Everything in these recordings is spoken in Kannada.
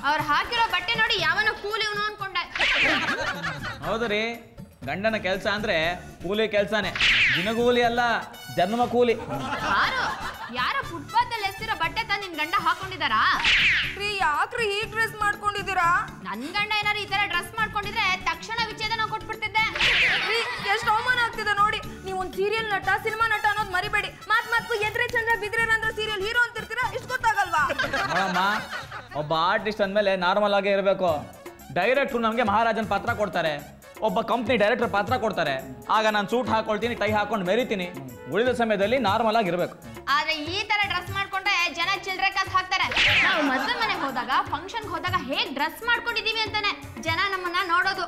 ಅವ್ರು ಹಾಕಿರೋ ಬಟ್ಟೆ ನೋಡಿ ಯಾವನ ಕೂಲಿ ಇವನು ಅನ್ಕೊಂಡೆ ಹೌದು ರೀ ಗಂಡನ ಕೆಲಸ ಅಂದ್ರೆ ಕೂಲಿ ಕೆಲಸನೇ ದಿನಗೂಲಿ ಅಲ್ಲ ಜನ್ಮ ಕೂಲಿ ಯಾರು ಯಾರ ಫುಟ್ಪಾತ್ ಅಲ್ಲಿ ಎಸ್ತಿರೋ ಬಟ್ಟೆ ತಂದು ನಿನ್ ಗಂಡ ಹಾಕೊಂಡಿದಾರಾ ರೀ ಯಾಕ್ರಿ ಹೀಗ್ ಡ್ರೆಸ್ ಮಾಡ್ಕೊಂಡಿದ್ದೀರಾ ನನ್ ಗಂಡ ಏನಾರು ಈ ತರ ಡ್ರೆಸ್ ಮಾಡ್ಕೊಂಡಿದ್ರೆ ತಕ್ಷಣ ವಿಚ್ಛೇದನ ಕೊಟ್ಬಿಡ್ತಿದ್ದೆ ರೀ ಎಷ್ಟು ಅವಮಾನ ಆಗ್ತಿದೆ ನೋಡಿ ನೀವು ಒಂದು ಸೀರಿಯಲ್ ನಟ ಸಿನಿಮಾ ನಟ ಅನ್ನೋದು ಮರಿಬೇಡಿ ಮಾತ್ ಮಾತು ಎದ್ರೆ ಚಂದ್ರ ಬಿದ್ರೆ ರಂದ್ರ ಸೀರಿಯಲ್ ಹೀರೋ ಅಂತಿರ್ತೀರಾ ಇಷ್ಟು ಗೊತ್ತಾಗಲ್ವಾ ನೋಡಮ್ಮ ಒಬ್ಬ ಆರ್ಟಿಸ್ಟ್ ಅಂದಮೇಲೆ ನಾರ್ಮಲ್ ಆಗೇ ಇರಬೇಕು ಡೈರೆಕ್ಟ್ರು ನಮಗೆ ಮಹಾರಾಜನ್ ಪಾತ್ರ ಕೊಡ್ತಾರೆ ಒಬ್ಬ ಕಂಪ್ನಿ ಡೈರೆಕ್ಟರ್ ಪಾತ್ರ ಕೊಡ್ತಾರೆ ಆಗ ನಾನು ಸೂಟ್ ಹಾಕೊಳ್ತೀನಿ ಟೈ ಹಾಕೊಂಡು ಮೆರಿತೀನಿ ಉಳಿದ ಸಮಯದಲ್ಲಿ ನಾರ್ಮಲ್ ಆಗಿರ್ಬೇಕು ಆದ್ರೆ ಈ ತರ ಡ್ರೆಸ್ ಮಾಡ್ಕೊಂಡ್ರೆ ಜನ ಚಿಲ್ಡ್ರೆ ಕಾಸ್ ಹಾಕ್ತಾರೆ ನಾವು ಮದ್ವೆ ಮನೆಗೆ ಹೋದಾಗ ಫಂಕ್ಷನ್ ಹೋದಾಗ ಹೇಗ್ ಡ್ರೆಸ್ ಮಾಡ್ಕೊಂಡಿದೀವಿ ಅಂತಾನೆ ಜನ ನಮ್ಮನ್ನ ನೋಡೋದು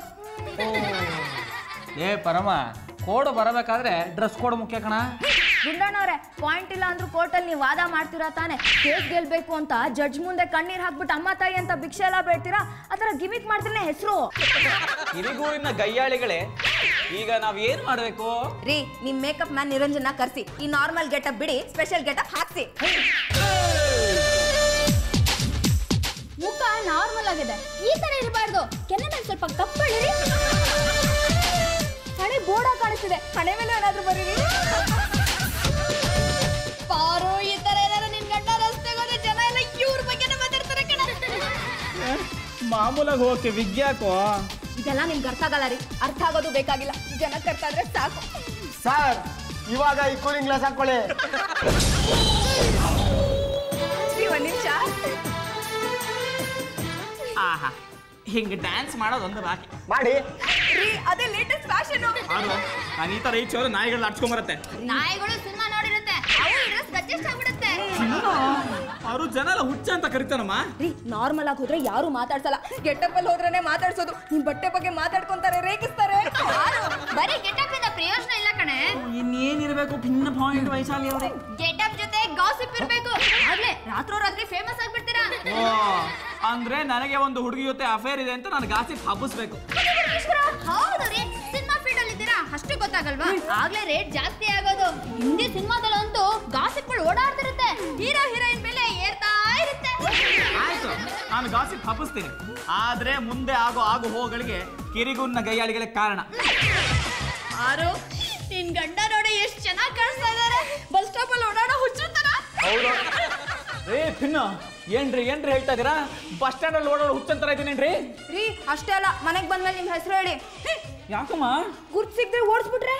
ಏ ಪರಮ ಕೋಡ್ ಬರಬೇಕಾದ್ರೆ ಡ್ರೆಸ್ ಕೋಡ್ ಮುಖ್ಯ ಕಣ ಗುಂಡಣ್ಣವ್ರೆ ಪಾಯಿಂಟ್ ಇಲ್ಲ ಅಂದ್ರೂ ಕೋರ್ಟಲ್ಲಿ ನೀವು ವಾದ ಮಾಡ್ತೀರಾ ತಾನೆ ಕೇಸ್ ಗೆಲ್ಬೇಕು ಅಂತ ಜಡ್ಜ್ ಮುಂದೆ ಕಣ್ಣೀರ್ ಹಾಕ್ಬಿಟ್ಟು ಅಮ್ಮ ತಾಯಿ ಅಂತ ಭಿಕ್ಷೆ ಎಲ್ಲ ಬೇಡ್ತೀರಾ ಆತರ ಗಿಮಿಕ್ ಮಾಡ್ತೀನಿ ಹೆಸರು ಹಿರಿಗೂರಿನ ಗಯ್ಯಾಳಿಗಳೇ ಈಗ ನಾವ್ ಏನ್ ಮಾಡ್ಬೇಕು ರೀ ನಿಮ್ ಮೇಕಪ್ ಮ್ಯಾನ್ ನಿರಂಜನ ಕರ್ಸಿ ಈ ನಾರ್ಮಲ್ ಗೆಟಪ್ ಬಿಡಿ ಸ್ಪೆಷಲ್ ಗೆಟಪ್ ಹಾಕ್ಸಿ ಮುಖ ನಾರ್ಮಲ್ ಆಗಿದೆ ಈ ತರ ಇರಬಾರ್ದು ಕೆನ್ನೆ ಮೇಲೆ ಸ್ವಲ್ಪ ಕಪ್ಪಳಿರಿ ಹಣೆ ಬೋರ್ಡ ಕಾಣಿಸ್ತಿದೆ ಹಣೆ ಮೇಲೆ ಏನಾದ್ರೂ ಬರೀರಿ ಪಾರು ಈ ತರ ಏನಾರ ನಿನ್ ಗಂಡ ರಸ್ತೆಗೆ ಹೋದ್ರೆ ಜನ ಎಲ್ಲ ಇವ್ರ ಬಗ್ಗೆನೇ ಮಾತಾಡ್ತಾರೆ ಕಣ ಮಾಮೂಲಾಗಿ ಹೋಗಕ್ಕೆ ವಿಗ್ಯಾಕೋ ಇದೆಲ್ಲ ನಿಮ್ಗೆ ಅರ್ಥ ಆಗಲ್ಲ ರೀ ಅರ್ಥ ಆಗೋದು ಬೇಕಾಗಿಲ್ಲ ಜನಕ್ಕೆ ಅರ್ಥ ಆದ್ರೆ ಸಾಕು ಸರ್ ಇವಾಗ ಈ ಕೂಲಿಂಗ್ ಗ್ಲಾಸ್ ಹಾಕೊಳ್ಳಿ ರೀ ಒಂದ್ ನಿಮಿಷ ಆಹಾ ಹಿಂಗ್ ಡ್ಯಾನ್ಸ್ ಮಾಡೋದೊಂದು ಬಾಕಿ ಮಾಡಿ ರೀ ಅದೇ ಲೇಟೆಸ್ಟ್ ಫ್ಯಾಷನ್ ನಾನು ಈ ತರ ಈಚೆಯವರು ನಾಯಿಗಳನ್ನ ಹಚ್ಕೊಂಬರತ್ತೆ ನಾಯಿಗಳು ಸಿನಿಮಾ ನೋಡಿರುತ್ತೆ ಅವು ಡ್ರೆಸ್ ಅಡ್ಜಸ್ಟ್ ಆಗ್ಬಿಡುತ್ತೆ ಅವರು ಜನ ಎಲ್ಲ ಹುಚ್ಚ ಅಂತ ಕರಿತಾನಮ್ಮ ರೀ ನಾರ್ಮಲ್ ಆಗಿ ಹೋದ್ರೆ ಯಾರು ಮಾತಾಡ್ಸಲ್ಲ ಗೆಟಪ್ ಅಲ್ಲಿ ಹೋದ್ರೇನೆ ಮಾತಾಡ್ಸೋದು ನಿಮ್ ಬಟ್ಟೆ ಬಗ್ಗೆ ಮಾತಾಡ್ಕೊಂತಾರೆ ರೇಗಿಸ್ತಾರೆ ಪಾರು ಬರೀ ಗೆಟಪ್ ಇಂದ ಪ್ರಯೋಜನ ಇಲ್ಲ ಕಣೆ ಇನ್ನೇನಿರಬೇಕು ಭಿನ್ನ ಪಾಯಿಂಟ್ ವಯಸ್ಸಾಲಿ ಅವ್ರೆ ಗೆಟಪ್ ಜೊತೆ ಗಾಸಿಪ್ ಇರ್ಬೇಕು ಆಗ್ಲೇ ರಾತ್ರೋ ರಾತ್ರಿ ಫೇಮಸ್ ಆಗ್ಬಿಡ್ತೀರಾ ಓ ಅಂದ್ರೆ ನನಗೆ ಒಂದು ಹುಡುಗಿ ಜೊತೆ ಅಫೇರ್ ಇದೆ ಅಂತ ನಾನು ಗಾಸಿಪ್ ಹಬ್ಬಿಸ್ಬೇಕು ಹೌದು ರೀ ಸಿನಿಮಾ ಫೀಲ್ಡ್ ಅಲ್ಲಿ ಇದ್ದೀರಾ ಅಷ್ಟು ಗೊತ್ತಾಗಲ್ವಾ ಆಗ್ಲೇ ರೇಟ್ ಜಾಸ್ತಿ ಆಗೋದು ಹಿಂದಿ ಸಿನಿಮಾದಲ್ಲಂತೂ ಗಾಸಿಪ್ಗಳು ಓಡಾಡ್ತಿರುತ್ತೆ ಹೀರೋ ಹೀರೋಯಿನ್ ಮೇಲೆ ಏರ್ತಾ ಇರುತ್ತೆ ಆಯ್ತು ನಾನು ಗಾಸಿಪ್ ಹಬ್ಬಿಸ್ತೀನಿ ಆದ್ರೆ ಮುಂದೆ ಆಗೋ ಆಗು ಹೋಗಳಿಗೆ ಕಿರಿಗುನ್ನ ಗೈಯಾಳಿಗಳೇ ಕಾರಣ ಆರು ನಿನ್ ಗಂಡ ನೋಡಿ ಎಷ್ಟು ಚೆನ್ನಾಗಿ ಕಾಣಿಸ್ತಾ ಇದಾರೆ ಬಸ್ ಸ್ಟಾಪ್ ಅಲ್ಲಿ ಓಡಾಡೋ ಹುಚ್ಚುತ್ತರ ಹೌದು ಏ ಪಿನ್ನ ಏನ್ರಿ ಏನ್ರಿ ಹೇಳ್ತಾ ಇದೀರಾ ಬಸ್ ಸ್ಟ್ಯಾಂಡ್ ಅಲ್ಲಿ ಓಡಾಡೋ ಹುಚ್ಚಂತರ ಇದೀನೇನ್ರಿ ರೀ ಅಷ್ಟೇ ಅಲ್ಲ ಮನೆಗ್ ಬಂದ್ಮೇಲೆ ನಿಮ್ ಹೆಸರು ಹೇಳಿ ಯಾಕಮ್ಮ ಗುರ್ತ್ ಸಿಗದೆ ಓಡಿಸ್ಬಿಟ್ರೆ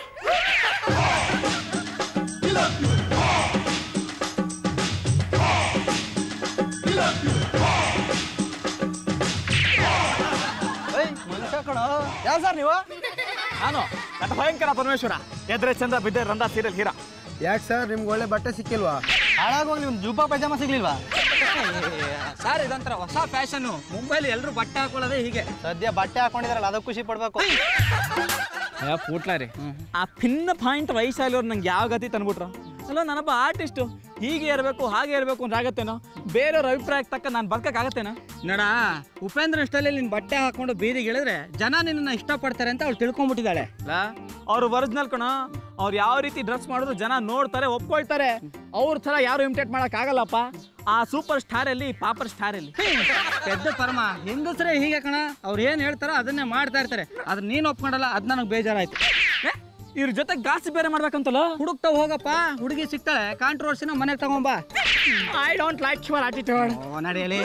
ಮನುಷ್ಯ ಕಣ ಯಾವ ಸರ್ ನೀವು ನಾನು ನಟ ಭಯಂಕರ ಪರಮೇಶ್ವರ ಎದ್ರೆ ಚಂದ್ರ ಬಿದ್ದೆ ರಂದ ಸೀರಿಯಲ್ ಹೀರಾ ಯಾಕೆ ಸರ್ ನಿಮ್ಗೆ ಒಳ್ಳೆ ಬಟ್ಟೆ ಸಿಕ್ಕಿಲ್ವಾ ಹಾಳಾಗೋಗಿ ನಿಮ್ಗೆ ಜೂಬಾ ಪೈಜಾಮ ಸಿಗ್ಲಿಲ್ವಾ ಸರ್ ಇದಂತರ ಹೊಸ ಫ್ಯಾಷನ್ ಮುಂಬೈಲಿ ಎಲ್ಲರೂ ಬಟ್ಟೆ ಹಾಕೊಳ್ಳೋದೇ ಹೀಗೆ ಸದ್ಯ ಬಟ್ಟೆ ಹಾಕೊಂಡಿದಾರಲ್ಲ ಅದಕ್ಕೆ ಖುಷಿ ಪಡ್ಬೇಕು ಪೂಟ್ಲ ರೀ ಆ ಭಿನ್ನ ಪಾಯಿಂಟ್ ವಯಸ್ಸಾಲಿ ಅವ್ರು ನಂಗೆ ಯಾವ ಗತಿ ತಂದ್ಬಿಟ್ರು ಅಲ್ಲ ನಾನೊಬ್ಬ ಆರ್ಟಿಸ್ಟು ಹೀಗೆ ಇರಬೇಕು ಹಾಗೆ ಇರಬೇಕು ಅಂತ ಆಗತ್ತೇನೋ ಬೇರೆಯವ್ರ ಅಭಿಪ್ರಾಯಕ್ಕೆ ತಕ್ಕ ನಾನು ಬದುಕಕ್ಕಾಗತ್ತೇನೋ ನೋಡ ಉಪೇಂದ್ರ ಸ್ಟೈಲಲ್ಲಿ ನಿನ್ ಬಟ್ಟೆ ಹಾಕೊಂಡು ಬೀದಿಗೆ ಇಳಿದ್ರೆ ಜನ ನಿನ್ನ ಇಷ್ಟಪಡ್ತಾರೆ ಅಂತ ಅವಳು ತಿಳ್ಕೊಂಡ್ಬಿಟ್ಟಿದ್ದಾಳೆ ಅಲ್ಲ ಅವ್ರು ಒರಿಜಿನಲ್ ಕಣೋ ಅವ್ರು ಯಾವ ರೀತಿ ಡ್ರೆಸ್ ಮಾಡಿದ್ರು ಜನ ನೋಡ್ತಾರೆ ಒಪ್ಕೊಳ್ತಾರೆ ಅವ್ರ ಥರ ಯಾರು ಇಮಿಟೇಟ್ ಆಗಲ್ಲಪ್ಪ ಆ ಸೂಪರ್ ಸ್ಟಾರಲ್ಲಿ ಪಾಪರ್ ಸ್ಟಾರಲ್ಲಿ ಪೆದ್ದ ಪರಮ ಹೆಂಗಸ್ರೆ ಹೀಗೆ ಕಣ ಅವ್ರು ಏನ್ ಹೇಳ್ತಾರೋ ಅದನ್ನೇ ಮಾಡ್ತಾ ಇರ್ತಾರೆ ಅದ್ರ ನೀನ್ ಒಪ್ಕೊಂಡಲ್ಲ ಅದ್ ನನಗೆ ಬೇಜಾರಾಯ್ತು ಇವ್ರ ಜೊತೆ ಗಾಸಿ ಬೇರೆ ಮಾಡ್ಬೇಕಂತಲ್ಲ ಹುಡುಕ್ತಾ ಹೋಗಪ್ಪ ಹುಡುಗಿ ಸಿಗ್ತಾಳೆ ಕಾಂಟ್ರವರ್ಸಿನ ಮನೆಗೆ ತಗೊಂಬಾ I don't like your attitude ಓ ನಡೆಯಲಿ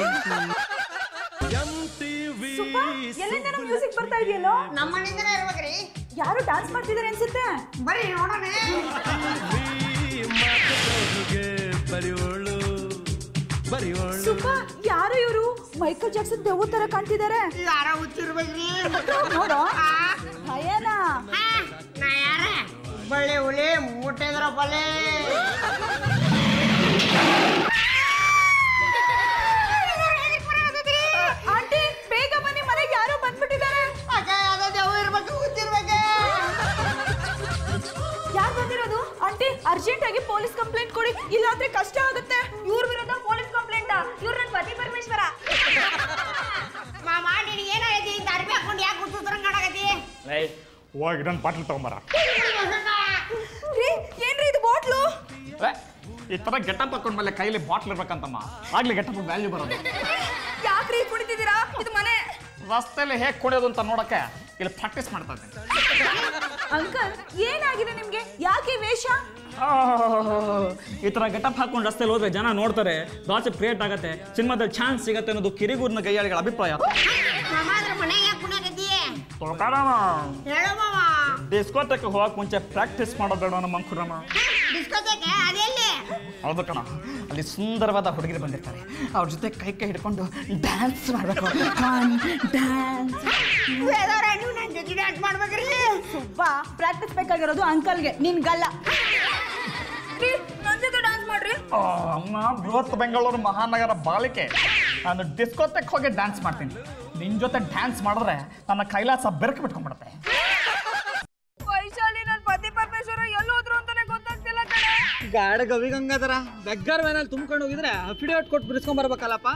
ಎಲ್ಲಿಂದ ಮ್ಯೂಸಿಕ್ ಬರ್ತಾ ಇದೆಯಲ್ಲೋ ನಮ್ಮನಿಂದನೇ ಇರ್ಬೇಕ್ರಿ ಯಾರು ಡಾನ್ಸ್ ಮಾಡ್ತಿದಾರೆ ಅನ್ಸುತ್ತೆ ಬರ್ರಿ ನೋಡೋಣ ಸುಬ್ಬ ಯಾರು ಇವರು ಮೈಕಲ್ ಜಾಕ್ಸನ್ ದೆವ್ವ ತರ ಕಾಣ್ತಿದ್ದಾರೆ ಯಾರ ಹುಚ್ಚಿರ್ಬೇಕ್ರಿ ನೋಡು ಭಯನಾ ಹಾ, ನಾ ಯಾರ ಬಳ್ಳಿ ಹುಳಿ ಮುಟ್ಟಿದ್ರ ಬಲೆ ಆಂಟಿ ಬೇಗ ಬನ್ನಿ ಮನೆಗೆ ಯಾರೋ ಬಂದ್ಬಿಟ್ಟಿದ್ದಾರೆ ಅಕ್ಕ ಯಾವ್ದೋ ದೆವ್ವ ಇರ್ಬೇಕು ಹುಚ್ಚಿರ್ಬೇಕು ಯಾರು ಬಂದಿರೋದು ಆಂಟಿ ಅರ್ಜೆಂಟ್ ಆಗಿ ಪೊಲೀಸ್ ಕಂಪ್ಲೇಂಟ್ ಕೊಡಿ ಇಲ್ಲಾಂದ್ರೆ ಕಷ್ಟ ಆಗುತ್ತೆ ಇವ್ರ ವಿರುದ್ಧ ಪೊಲೀಸ್ ಕಂಪ್ಲೇಂಟ್ ಇವ್ರ ನನ್ನ ಪತಿ ಪರಮೇಶ್ವರ ಮಾಮ ನೀನು ಏನಾಗೈತಿ ಇಂತ ಅರ್ಬಿ ಹಾಕೊಂಡು ಯಾಕೆ ಹುಚ್ಚುದ್ರಂಗ್ ಕಾಣಕತ್ತಿ ಹೋಗಿ ನನ್ನ ಬಾಟ್ಲ್ ತಗೊಂಬರ ರೀ ಏನ್ರಿ ಇದು ಬಾಟ್ಲು ಈ ತರ ಗೆಟಪ್ ಹಾಕೊಂಡ್ ಮೇಲೆ ಕೈಲಿ ಬಾಟ್ಲ್ ಇರ್ಬೇಕಂತಮ್ಮ ಆಗ್ಲಿ ಗೆಟಪ್ ವ್ಯಾಲ್ಯೂ ಬರೋದು ಯಾಕೆ ಯಾಕ್ರಿ ಕುಣಿತಿದ್ದೀರಾ ಇದು ಮನೆ ರಸ್ತೆಯಲ್ಲಿ ಹೇಗೆ ಕುಣಿಯೋದು ಅಂತ ನೋಡಕ್ಕೆ ಇಲ್ಲಿ ಪ್ರಾಕ್ಟೀಸ್ ಮಾಡ್ತಾ ಇದ್ದೀನಿ ಅಂಕಲ್ ಏನಾಗಿದೆ ನಿಮ್ಗೆ ಯಾಕೆ ವೇಷ ಈ ತರ ಗೆಟಪ್ ಹಾಕೊಂಡು ರಸ್ತೆಲಿ ಹೋದ್ರೆ ಜನ ನೋಡ್ತಾರೆ ಗಾಸಿಪ್ ಕ್ರಿಯೇಟ್ ಆಗತ್ತೆ ಸಿನಿಮಾದಲ್ಲಿ ಚಾನ್ಸ್ ಸಿಗತ್ತೆ ಅನ್ನೋದು ಕಿರಿಗೂರಿನ ಕೈಯಾಳಿಗಳ ಅಭಿಪ್ರಾಯ ಮಾಮ ಅದ್ರ ಮನೆಗೆ ಯಾಕೆ ಕುಣಕತ್ತೀಯ ಹೇಳು ಮಾಮ ಡಿಸ್ಕೋಟೆಕ್ ಹೋಗಕ್ ಮುಂಚೆ ಪ್ರಾಕ್ಟೀಸ್ ಮಾಡೋದು ನಮ್ಮ ಅಂಕುರಮ್ಮ ಡಿಸ್ಕೋತೆಗೆ ಅದೆಲ್ಲಿ ಹೌದು ಕಣ ಅಲ್ಲಿ ಸುಂದರವಾದ ಹುಡುಗಿರು ಬಂದಿರ್ತಾರೆ ಅವ್ರ ಜೊತೆ ಕೈ ಕೈ ಹಿಡ್ಕೊಂಡು ಡ್ಯಾನ್ಸ್ ಮಾಡಬೇಕು ಡ್ಯಾನ್ಸ್ ಬೇದವ್ರ ನೀವು ನನ್ನ ಜೊತೆ ಡ್ಯಾನ್ಸ್ ಮಾಡ್ಬೇಕ್ರಿ ಸುಬ್ಬ ಪ್ರಾಕ್ಟೀಸ್ ಬೇಕಾಗಿರೋದು ಅಂಕಲ್ಗೆ ನಿನ್ಗಲ್ಲ ನನ್ ಜೊತೆ ಡಾನ್ಸ್ ಮಾಡ್ರಿ ಅಮ್ಮ ಬೃಹತ್ ಬೆಂಗಳೂರು ಮಹಾನಗರ ಬಾಲಿಕೆ ನಾನು ಡಿಸ್ಕೋತೆಕ್ ಹೋಗಿ ಡ್ಯಾನ್ಸ್ ಮಾಡ್ತೀನಿ ನಿನ್ ಜೊತೆ ಡ್ಯಾನ್ಸ್ ಮಾಡಿದ್ರೆ ನನ್ನ ಕೈಲಾಸ ಬೆರಕು ಬಿಟ್ಕೊಂಡ್ಬಿಡುತ್ತೆ ವೈಶಾಲಿ ನನ್ ಪತಿ ಪರಮೇಶ್ವರ ಎಲ್ಲಿ ಹೋದ್ರು ಅಂತಾನೆ ಗೊತ್ತಾಗ್ತಿಲ್ಲ ಕಣೆ ಗಾಡ ಗವಿ ಗಂಗಾಧರ ಬೆಗ್ಗರ್ ವ್ಯಾನಲ್ಲಿ ತುಂಬ್ಕೊಂಡು ಹೋಗಿದ್ರೆ ಅಫಿಡೇವಿಟ್ ಕೊಟ್ಟು ಬಿಡಿಸ್ಕೊಂಡ್ ಬರ್ಬೇಕಲ್ಲಪ್ಪ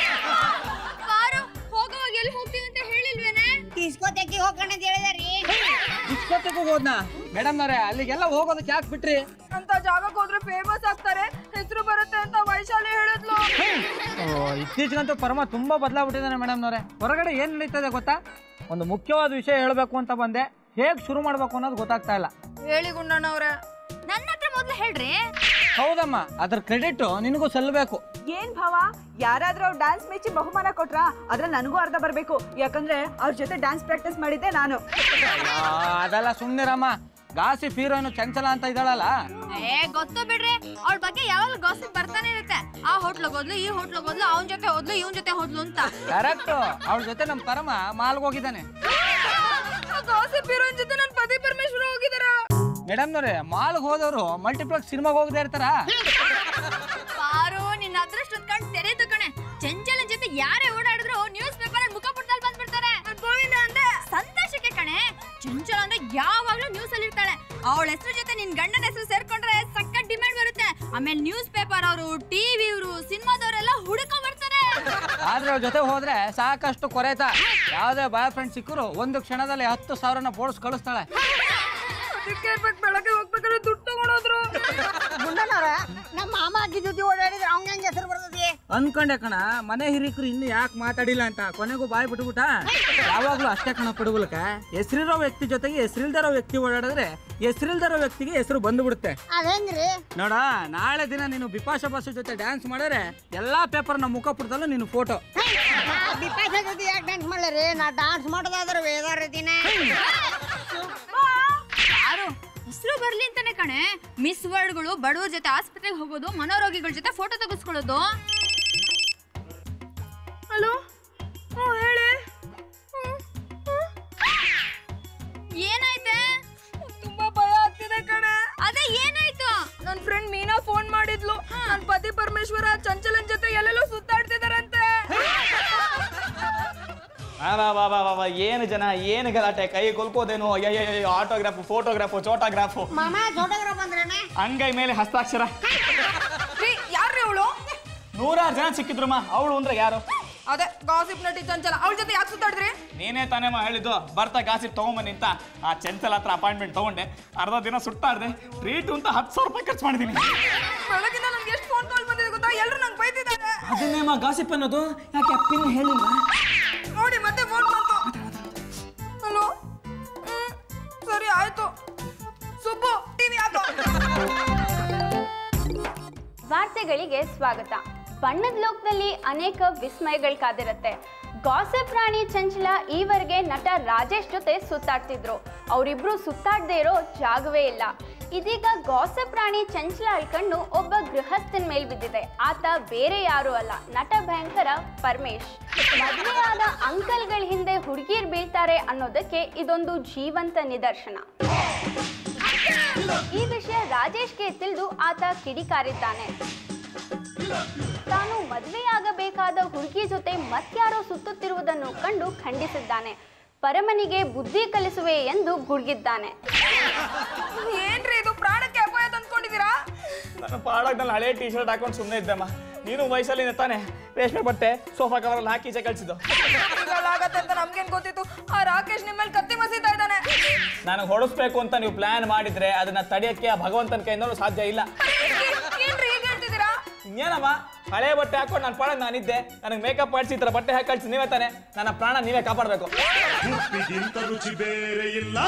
ಬಾರು ಹೋಗುವಾಗ ಎಲ್ಲಿ ಹೋಗ್ತೀವಿ ಅಂತ ಹೇಳಿಲ್ವೇನೆ ಡಿಸ್ಕೋತೆಗೆ ಹೋಗೋಣ ಅಂತ ಹೇಳಿದಾರಿ ಇಷ್ಟೊತ್ತಿಗೂ ಹೋದ್ನಾ ಮೇಡಮ್ ಅವರೇ ಅಲ್ಲಿಗೆಲ್ಲ ಹೋಗೋದಕ್ಕೆ ಯಾಕೆ ಬಿಟ್ರಿ ಅಂತ ಜಾಗಕ್ಕೆ ಹೋದ್ರೆ ಫೇಮಸ್ ಆಗ್ತಾರೆ ಹೆಸರು ಬರುತ್ತೆ ಅಂತ ವೈಶಾಲಿ ಹೇಳಿದ್ಲು ಇತ್ತೀಚೆಗಂತೂ ಪರಮ ತುಂಬಾ ಬದಲಾಗ್ಬಿಟ್ಟಿದ್ದಾನೆ ಮೇಡಮ್ನವ್ರೆ ಹೊರಗಡೆ ಏನ್ ನಡೀತದೆ ಗೊತ್ತಾ ಒಂದು ಮುಖ್ಯವಾದ ವಿಷಯ ಹೇಳಬೇಕು ಅಂತ ಬಂದೆ ಹೇಗ್ ಶುರು ಮಾಡ್ಬೇಕು ಅನ್ನೋದು ಗೊತ್ತಾಗ್ತಾ ಇಲ್ಲ ಹೇಳಿ ಗುಂಡಣ್ಣವ್ರೆ ನನ್ನ ಹತ್ರ ಮೊದ್ಲು ಹೇಳ್ರಿ ಹೌದಮ್ಮ ಅದ್ರ ಕ್ರೆಡಿಟ್ ನಿನಗೂ ಸಲ್ಲಬೇಕು ಏನ್ ಭಾವ ಯಾರಾದ್ರೂ ಅವ್ರು ಡ್ಯಾನ್ಸ್ ಮೆಚ್ಚಿ ಬಹುಮಾನ ಕೊಟ್ರಾ ಆದ್ರೆ ನನಗೂ ಅರ್ಧ ಬರ್ಬೇಕು ಯಾಕಂದ್ರೆ ಅವ್ರ ಜೊತೆ ಡ್ಯಾನ್ಸ್ ಪ್ರಾಕ್ಟೀಸ್ ಮಾಡಿದ್ದೆ ನಾನು ಅದೆಲ್ಲ ಸುಮ್ಮನಿರಮ್ಮ ಗಾಸಿ ಹೀರೋಯಿನ್ ಚಂಚಲ ಅಂತ ಇದ್ದಾಳಲ್ಲ ಏ ಗೊತ್ತು ಬಿಡ್ರಿ ಅವಳ ಬಗ್ಗೆ ಯಾವಾಗ ಗಾಸಿಪ್ ಬರ್ತಾನೆ ಇರುತ್ತೆ ಆ ಹೋಟ್ಲಿಗೆ ಹೋದ್ಲು ಈ ಹೋಟ್ಲಿಗೆ ಹೋದ್ಲು ಅವನ ಜೊತೆ ಹೋದ್ಲು ಇವನ್ ಜೊತೆ ಹೋದ್ಲು ಅಂತ ಕರೆಕ್ಟ್ ಅವಳ ಜೊತೆ ನಮ್ಮ ಪರಮ ಮಾಲ್ಗೆ ಹೋಗಿದ್ದಾನೆ ಗಾಸಿಪ್ ಹೀರೋಯಿನ್ ಜೊತೆ ನನ್ನ ಪತಿ ಪರಮೇಶ್ವರ ಹೋಗಿದಾರ ಮೇಡಮ್ನವ್ರೆ ಮಾಲ್ಗೆ ಹೋದವರು ಮಲ್ಟಿಪ್ಲೆಕ್ಸ್ ಸಿನಿಮಾಗೆ ಹೋಗದೆ ಇರ್ತಾರ ಪಾರು ನಿನ್ನ ಅದೃಷ್ಟದ ಕಣ್ ತೆರೆದು ಕಣೆ ಚಂಚಲ ಜೊತೆ ಯಾರೇ ಓಡಾಡಿದ್ರು ನ್ಯೂಸ್ ಪೇಪರ್ ಅಲ್ಲಿ ಮುಖ ಪುಟದಲ್ಲಿ ಬಂದ್ಬಿಡ್ತಾರೆ ಗೋವಿಂದ ಅಂದ್ರೆ ಸಂತೋಷಕ್ಕೆ ಕಣೆ ಚಂಚಲ ಅಂದ್ರೆ ಯಾವಾಗ್ಲೂ ನ್ಯೂಸ್ ಅಲ್ಲಿ ಇರ್ತಾಳೆ ಅವಳ ಹೆಸರು ಜೊತೆ ನಿನ್ ಗಂಡನ ಹೆಸರು ಸೇರ್ಕೊಂಡ್ರೆ ಸಖತ್ ಡಿಮ್ಯಾಂಡ್ ಬರುತ್ತೆ ಆಮೇಲೆ ನ್ಯೂಸ್ ಪೇಪರ್ ಅವರು ಟಿವಿ ಅವರು ಸಿನಿಮಾದವರೆಲ್ಲ ಹುಡುಕೊಂಡ್ ಬರ್ತಾರೆ ಆದ್ರೆ ಅವ್ರ ಜೊತೆ ಹೋದ್ರೆ ಸಾಕಷ್ಟು ಕೊರೆತ ಯಾವುದೇ ಬಾಯ್ ಫ್ರೆಂಡ್ ಸಿಕ್ಕರು ಒಂದು ಕ್ಷಣದಲ್ಲಿ ಹತ್ತು ಸಾವಿರನ ಬೋಡ್ಸ್ ಕಳಿಸ್ತಾಳೆ ಅದಕ್ಕೆ ಬೆಳಗ್ಗೆ ಹೋಗ್ಬೇಕಾದ್ರೆ ದುಡ್ಡು ತಗೊಂಡೋದ್ರು ಗುಂಡನವ್ರ ನಮ್ಮ ಮಾಮ ಅಜ್ಜಿ ಜೊತೆ ಓಡಾಡಿದ್ರೆ ಅವ್ನ ಹೆಂಗೆ ಹೆಸರು ಬರ್ತದೆ ಅನ್ಕೊಂಡೆ ಕಣ ಮನೆ ಹಿರಿಕರು ಇನ್ನು ಯಾಕೆ ಮಾತಾಡಿಲ್ಲ ಅಂತ ಕೊನೆಗೂ ಬಾಯ್ ಬಿಟ್ಬಿಟ್ಟ ಯಾವಾಗ್ಲೂ ಅಷ್ಟೇ ಕಣ ಪಡುಗುಲಕ ಹೆಸರಿರೋ ವ್ಯಕ್ತಿ ಜೊತೆಗೆ ಹೆಸರಿಲ್ದಿರೋ ವ್ಯಕ್ತಿ ಓಡಾಡಿದ್ರೆ ಹೆಸರಿಲ್ದಿರೋ ವ್ಯಕ್ತಿಗೆ ಹೆಸರು ಬಂದ್ಬಿಡುತ್ತೆ ಅದೇಂಗ್ರಿ ನೋಡ ನಾಳೆ ದಿನ ನೀನು ಬಿಪಾಶ ಬಸ್ಸು ಜೊತೆ ಡ್ಯಾನ್ಸ್ ಮಾಡಿದ್ರೆ ಎಲ್ಲಾ ಪೇಪರ್ನ ಮುಖಪುಟದಲ್ಲೂ ನೀನು ಫೋಟೋ ಬಿಪಾಸ ಜೊತೆ ಯಾಕೆ ಡ್ಯಾನ್ಸ್ ಮಾಡ್ಲಾರಿ ನಾ ಡಾನ್ಸ್ ಮಾಡೋದಾದ್ರೆ ವೇದಾರ ದಿನ ಯಾರು ಹೆಸರು ಬರ್ಲಿ ಅಂತಾನೆ ಕಣೆ ಮಿಸ್ ವರ್ಡ್ಗಳು ಬಡವ್ರ ಜೊತೆ ಆಸ್ಪತ್ರೆಗೆ ಹೋಗೋದು ಮನೋರೋಗಿಗಳ ಜೊತೆ ಫೋಟೋ ತೆಗೆಸ್ಕೊಳ್ಳೋದು ಹಲೋ ಹ್ಞೂ ಹೇಳಿ ಏನಾಯ್ತೆ ತುಂಬಾ ಭಯ ಆಗ್ತಿದೆ ಕಣೆ ಅದೇ ಏನಾಯ್ತು ನನ್ನ ಫ್ರೆಂಡ್ ಮೀನಾ ಫೋನ್ ಮಾಡಿದ್ಲು ನನ್ನ ಪತಿ ಪರಮೇಶ್ವರ ಚಂಚಲನ್ ಜೊತೆ ಎಲ್ಲೆಲ್ಲೋ ಸುತ್ತಾಡ್ತಿದಾರಂತೆ ಬಾಬಾ ಏನು ಜನ ಏನು ಗಲಾಟೆ ಕೈ ಕೊಲ್ಕೋದೇನು ಅಯ್ಯಯ್ಯೋ ಆಟೋಗ್ರಾಫು ಫೋಟೋಗ್ರಾಫು ಚೋಟೋಗ್ರಾಫು ಮಾಮ ಫೋಟೋಗ್ರಾಫ್ ಬಂದ್ರೇನೆ ಅಂಗೈ ಮೇಲೆ ಹಸ್ತಾಕ್ಷರ ರೀ ಯಾರ್ರಿ ಅವಳು ನೂರಾರು ಜನ ಸಿಕ್ಕಿದ್ರಮ್ಮ ಅವಳು ಅಂದ್ರೆ ಯಾರು ಅದೇ ಗಾಸಿಪ್ ನಟಿ ಚಂಚಲ ಅವಳ ಜೊತೆ ಯಾಕೆ ಸುತ್ತಾಡಿದ್ರಿ ನೀನೇ ತಾನೇಮ್ಮ ಹೇಳಿದ್ದು ಬರ್ತಾ ಗಾಸಿಪ್ ತಗೊಂಬನ್ನಿ ಅಂತ ಆ ಚಂಚಲ ಹತ್ರ ಅಪಾಯಿಂಟ್ಮೆಂಟ್ ತಗೊಂಡೆ ಅರ್ಧ ದಿನ ಸುಟ್ಟಾಡ್ದೆ ಟ್ರೀಟ್ ಅಂತ ಹತ್ತು ಸಾವಿರ ರೂಪಾಯಿ ಖರ್ಚು ಮಾಡಿದ್ದೀನಿ ಬೆಳಗಿಂದ ನನ್ಗೆ ಎಷ್ಟು ಫೋನ್ ಕಾಲ್ ಬಂದಿದೆ ಗೊತ್ತಾ ಎಲ್ಲರೂ ನಂಗೆ ಬೈತಿದ್ದಾರೆ ಅದನ್ನೇಮ್ಮ ಗಾಸಿಪ್ ಅನ್ನೋದು ಯಾಕೆ ಪಿನ್ ಹೇಳಿಲ್ಲ ನೋಡಿ ಮತ್ತೆ ಫೋನ್ ಬಂತು ಹಲೋ ಸರಿ ಆಯ್ತು ಸುಬ್ಬು ಟಿವಿ ಹಾಕು ವಾರ್ತೆಗಳಿಗೆ ಸ್ವಾಗತ ಬಣ್ಣದ ಲೋಕದಲ್ಲಿ ಅನೇಕ ವಿಸ್ಮಯಗಳು ಕಾದಿರುತ್ತೆ ಗಾಸಿಪ್ ರಾಣಿ ಚಂಚಲ ಈವರೆಗೆ ನಟ ರಾಜೇಶ್ ಜೊತೆ ಸುತ್ತಾಡ್ತಿದ್ರು ಅವರಿಬ್ರು ಸುತ್ತಾಡದೇ ಇರೋ ಜಾಗವೇ ಇಲ್ಲ ಇದೀಗ ಗಾಸಿಪ್ ರಾಣಿ ಚಂಚಲ ಅಳ್ಕಣ್ಣು ಒಬ್ಬ ಗೃಹಸ್ಥನ ಮೇಲ್ ಬಿದ್ದಿದೆ ಆತ ಬೇರೆ ಯಾರು ಅಲ್ಲ ನಟ ಭಯಂಕರ ಪರಮೇಶ್ ಮದುವೆಯಾದ ಅಂಕಲ್ಗಳ ಹಿಂದೆ ಹುಡುಗಿಯರ್ ಬೀಳ್ತಾರೆ ಅನ್ನೋದಕ್ಕೆ ಇದೊಂದು ಜೀವಂತ ನಿದರ್ಶನ ಈ ವಿಷಯ ರಾಜೇಶ್ಗೆ ತಿಳಿದು ಆತ ಕಿಡಿಕಾರಿದ್ದಾನೆ ತಾನು ಮದುವೆಯಾಗಬೇಕಾದ ಹುಡುಗಿ ಜೊತೆ ಮತ್ಯಾರೋ ಸುತ್ತುತ್ತಿರುವುದನ್ನು ಕಂಡು ಖಂಡಿಸಿದ್ದಾನೆ ಪರಮನಿಗೆ ಬುದ್ಧಿ ಕಲಿಸುವೆ ಎಂದು ಗುಡುಗಿದ್ದಾನೆ ಏನ್ರಿ ಇದು ಪ್ರಾಣಕ್ಕೆ ಅಪಾಯ ತಂದ್ಕೊಂಡಿದ್ದೀರಾ ನಾನು ಪಾಡಾಗ್ನಲ್ಲಿ ಹಳೆ ಟಿ ಶರ್ಟ್ ಹಾಕೊಂಡು ಸುಮ್ಮನೆ ಇದ್ದಮ್ಮ ನೀನು ವಯಸ್ಸಲ್ಲಿ ತಾನೆ ರೇಷ್ಮೆ ಬಟ್ಟೆ ಸೋಫಾ ಕವರಲ್ಲಿ ಹಾಕಿ ಈಚೆ ಕಳಿಸಿದ್ದು ಆಗತ್ತೆ ಅಂತ ನಮ್ಗೇನ್ ಗೊತ್ತಿತ್ತು ಆ ರಾಕೇಶ್ ನಿಮ್ಮಲ್ಲಿ ಕತ್ತಿ ಮಸೀತಾ ಇದ್ದಾನೆ ನನಗೆ ಹೊಡಿಸ್ಬೇಕು ಅಂತ ನೀವು ಪ್ಲಾನ್ ಮಾಡಿದ್ರೆ ಅದನ್ನ ತಡೆಯಕ್ಕೆ ಆ ಭಗವಂತನ ಕೈಯಿಂದಲೂ ಸಾಧ್ಯ ಇಲ್ಲ ಏನ್ರಿ ಹೀಗೆ ಹೇಳ್ತಿದ್ದೀರಾ ಏನಮ್ಮ ಹಳೆ ಬಟ್ಟೆ ಹಾಕೊಂಡು ನನ್ನ ಪಾಡಕ್ ನಾನಿದ್ದೆ ನನಗೆ ಮೇಕಪ್ ಮಾಡಿಸಿ ಈ ಥರ ಬಟ್ಟೆ ಹಾಕಿ ಕಳ್ಸಿ ನೀವೇ ತಾನೆ ನನ್ನ ಪ್ರಾಣ ನೀವೇ ಕಾಪಾಡಬೇಕು ಉಪ್ಪಿಗಿಂತ ರುಚಿ ಬೇರೆ ಇಲ್ಲ